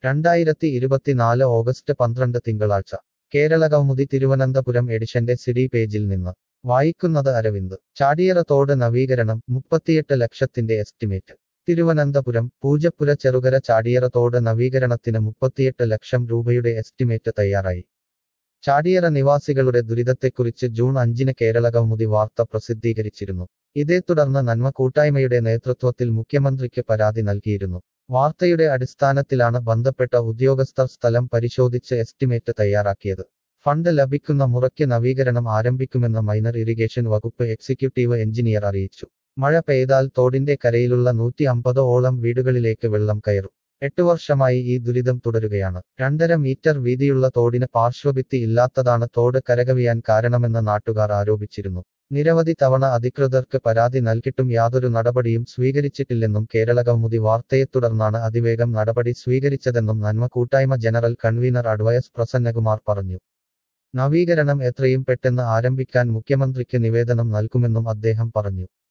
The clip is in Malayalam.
രണ്ടായിരത്തി ഇരുപത്തിനാല് ഓഗസ്റ്റ് പന്ത്രണ്ട് തിങ്കളാഴ്ച കേരള കൗമുദി തിരുവനന്തപുരം എഡിഷന്റെ സിഡി പേജിൽ നിന്ന് വായിക്കുന്നത് അരവിന്ദ് ചാടിയറ തോട് നവീകരണം മുപ്പത്തിയെട്ട് ലക്ഷത്തിന്റെ എസ്റ്റിമേറ്റ് തിരുവനന്തപുരം പൂജപ്പുര ചെറുകര ചാടിയറ തോട് നവീകരണത്തിന് മുപ്പത്തിയെട്ട് ലക്ഷം രൂപയുടെ എസ്റ്റിമേറ്റ് തയ്യാറായി ചാടിയറ നിവാസികളുടെ ദുരിതത്തെക്കുറിച്ച് ജൂൺ അഞ്ചിന് കേരള കൗമുദി വാർത്ത പ്രസിദ്ധീകരിച്ചിരുന്നു ഇതേ തുടർന്ന് നന്മ കൂട്ടായ്മയുടെ നേതൃത്വത്തിൽ മുഖ്യമന്ത്രിക്ക് പരാതി നൽകിയിരുന്നു വാർത്തയുടെ അടിസ്ഥാനത്തിലാണ് ബന്ധപ്പെട്ട ഉദ്യോഗസ്ഥർ സ്ഥലം പരിശോധിച്ച് എസ്റ്റിമേറ്റ് തയ്യാറാക്കിയത് ഫണ്ട് ലഭിക്കുന്ന മുറയ്ക്ക് നവീകരണം ആരംഭിക്കുമെന്ന് മൈനർ ഇറിഗേഷൻ വകുപ്പ് എക്സിക്യൂട്ടീവ് എഞ്ചിനീയർ അറിയിച്ചു മഴ പെയ്താൽ തോടിന്റെ കരയിലുള്ള നൂറ്റി അമ്പത് ഓളം വീടുകളിലേക്ക് വെള്ളം കയറും എട്ടു വർഷമായി ഈ ദുരിതം തുടരുകയാണ് രണ്ടര മീറ്റർ വീതിയുള്ള തോടിന് പാർശ്വഭിത്തി ഇല്ലാത്തതാണ് തോട് കരകവിയാൻ കാരണമെന്ന് നാട്ടുകാർ ആരോപിച്ചിരുന്നു നിരവധി തവണ അധികൃതർക്ക് പരാതി നൽകിയിട്ടും യാതൊരു നടപടിയും സ്വീകരിച്ചിട്ടില്ലെന്നും കേരള കൗമുദി വാർത്തയെ തുടർന്നാണ് അതിവേഗം നടപടി സ്വീകരിച്ചതെന്നും നന്മ കൂട്ടായ്മ ജനറൽ കൺവീനർ അഡ്വയസ് പ്രസന്നകുമാർ പറഞ്ഞു നവീകരണം എത്രയും പെട്ടെന്ന് ആരംഭിക്കാൻ മുഖ്യമന്ത്രിക്ക് നിവേദനം നൽകുമെന്നും അദ്ദേഹം പറഞ്ഞു